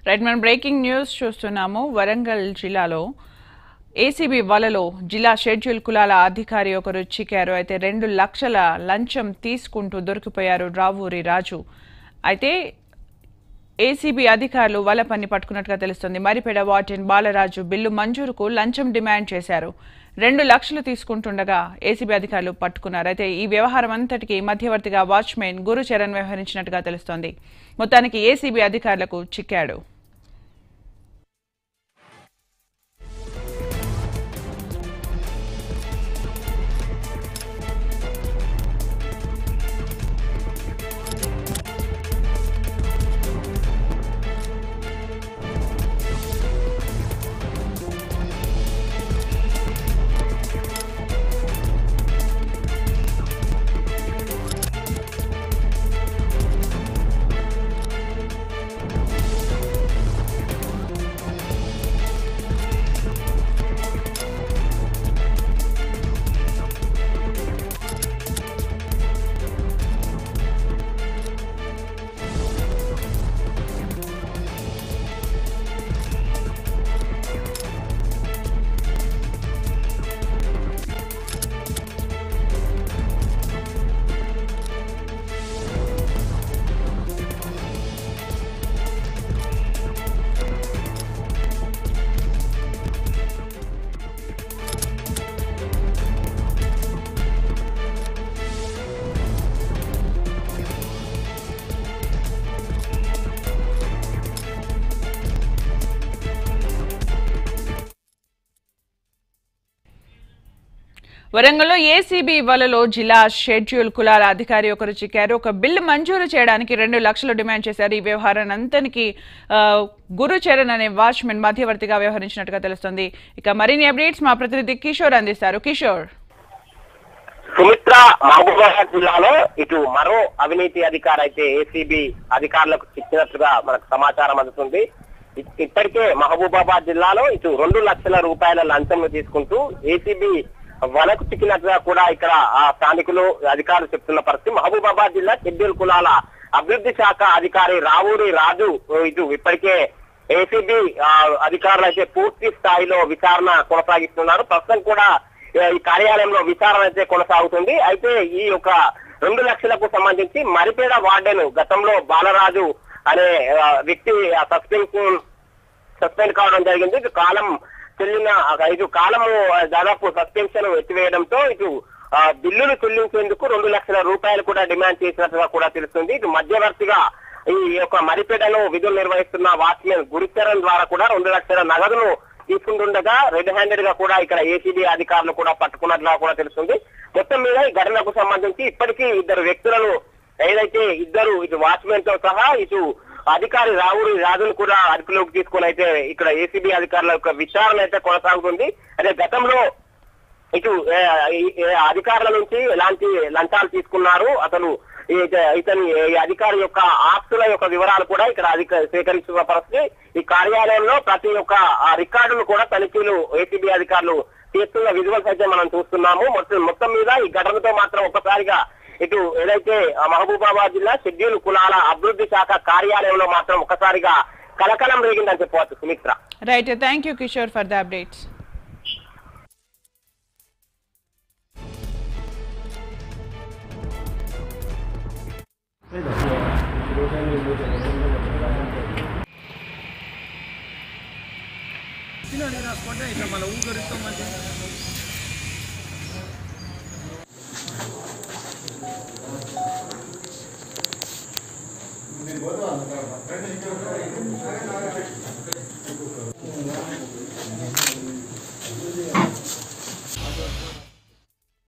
right మనం breaking news చూస్తున్నాము వరంగల్ జిల్లాలో ఏసీబీ వలలో జిల్లా షెడ్యూల్ కులాల అధికారి ఒకరు చిక్కారు అయితే రెండు లక్షల లంచం తీసుకుంటూ దొరికిపోయారు రావూరి రాజు అయితే ఏసీబీ అధికారులు వల పని పట్టుకున్నట్టుగా తెలుస్తుంది మరిపేడ వార్డెన్ బాలరాజు బిల్లు మంజూరుకు లంచం డిమాండ్ చేశారు రెండు లక్షలు తీసుకుంటుండగా ఏసీబీ అధికారులు పట్టుకున్నారు అయితే ఈ వ్యవహారం అంతటికి మధ్యవర్తిగా వాచ్మెన్ గురుచరణ్ వ్యవహరించినట్టుగా తెలుస్తోంది మొత్తానికి ఏసీబీ అధికారులకు చిక్కాడు వరంగల్లో ఏసీబీ వలలో జిల్లా షెడ్యూల్ కులాల అధికారి ఒకరు చిక్కారు ఒక బిల్లు మంజూరు చేయడానికి రెండు లక్షలు డిమాండ్ చేశారు ఈ వ్యవహారాన్ని అంతనికి ఆ, గురుచరణ్ అనే వాచ్మెన్ మధ్యవర్తిగా వ్యవహరించినట్టుగా తెలుస్తుంది ఇక మరిన్ని అప్డేట్స్ మా ప్రతినిధి కిషోర్ అందిస్తారు కిషోర్ సుమిత్ర మహబూబాబాద్ జిల్లాలో ఇటు మరో అవినీతి అధికారి అయితే ఏసీబీ అధికారులకు చిక్కినట్లుగా మనకు సమాచారం అందుతుంది ఇ- ఇప్పటికే మహబూబాబాద్ జిల్లాలో ఇటు రెండు లక్షల రూపాయల లంచం తీసుకుంటూ ఏసీబీ వనకు చిక్కినట్టుగా కూడా ఇక్కడ ఆ స్థానికులు అధికారులు చెప్తున్న పరిస్థితి మహబూబాబాద్ జిల్లా షెడ్యూల్ కులాల అభివృద్ధి శాఖ అధికారి రావూరి రాజు ఇటు ఇప్పటికే ఏసీబీ అధికారులు అయితే పూర్తి స్థాయిలో విచారణ కొనసాగిస్తున్నారు ప్రస్తుతం కూడా ఆ, ఈ కార్యాలయంలో విచారణ అయితే కొనసాగుతుంది అయితే ఈ యొక్క రెండు లక్షలకు సంబంధించి మరిపేడ వార్డెన్ గతంలో బాలరాజు అనే ఆ, వ్యక్తి సస్పెన్షన్ సస్పెండ్ కావడం జరిగింది ఇటు కాలం చెల్లిన ఇటు కాలము ఆ, దాదాపు సస్పెన్షన్ ఎత్తివేయడంతో ఇటు ఆ, బిల్లులు చెల్లించేందుకు రెండు లక్షల రూపాయలు కూడా డిమాండ్ చేసినట్టుగా కూడా తెలుస్తుంది ఇటు మధ్యవర్తిగా ఈ యొక్క మరిపేటలో విధులు నిర్వహిస్తున్న వాచ్మెన్ గురుచరణ్ ద్వారా కూడా రెండు లక్షల నగదును తీసుకుంటుండగా రెడ్ హ్యాండెడ్ గా కూడా ఇక్కడ ఏసీబీ అధికారులు కూడా పట్టుకున్నట్లుగా కూడా తెలుస్తుంది మొత్తం మీద ఈ ఘటనకు సంబంధించి ఇప్పటికీ ఇద్దరు వ్యక్తులను ఏదైతే ఇద్దరు ఇటు వాచ్మెన్ తో సహా ఇటు అధికారి రావుడి రాజును కూడా అదుపులోకి తీసుకొని అయితే ఇక్కడ ఏసీబీ అధికారుల యొక్క విచారణ అయితే కొనసాగుతుంది అదే గతంలో ఇటు ఏ, ఈ- ఈ అధికారుల నుంచి ఎలాంటి లంచాలు తీసుకున్నారు అతను ఈ- ఇతని ఈ అధికారి యొక్క ఆస్తుల యొక్క వివరాలు కూడా ఇక్కడ అధిక సేకరిస్తున్న పరిస్థితి ఈ కార్యాలయంలో ప్రతి ఒక్క ఆ రికార్డును కూడా తనిఖీలు ఏసీబీ అధికారులు చేస్తున్న విజువల్స్ అయితే మనం చూస్తున్నాము మొత్తం మొత్తం మీద ఈ ఘటనతో మాత్రం ఒక్కసారిగా ఇటు ఏదైతే ఆ మహబూబాబాద్ జిల్లా షెడ్యూల్ కులాల అభివృద్ధి శాఖ కార్యాలయంలో మాత్రం ఒక్కసారిగా కలకలం రేగిందని చెప్పవచ్చు Sumitra right thank you Kishore for the updates తినడానికి రాసుకుంటే ఇట్లా మళ్ళీ ఊగరిస్తాం మంచి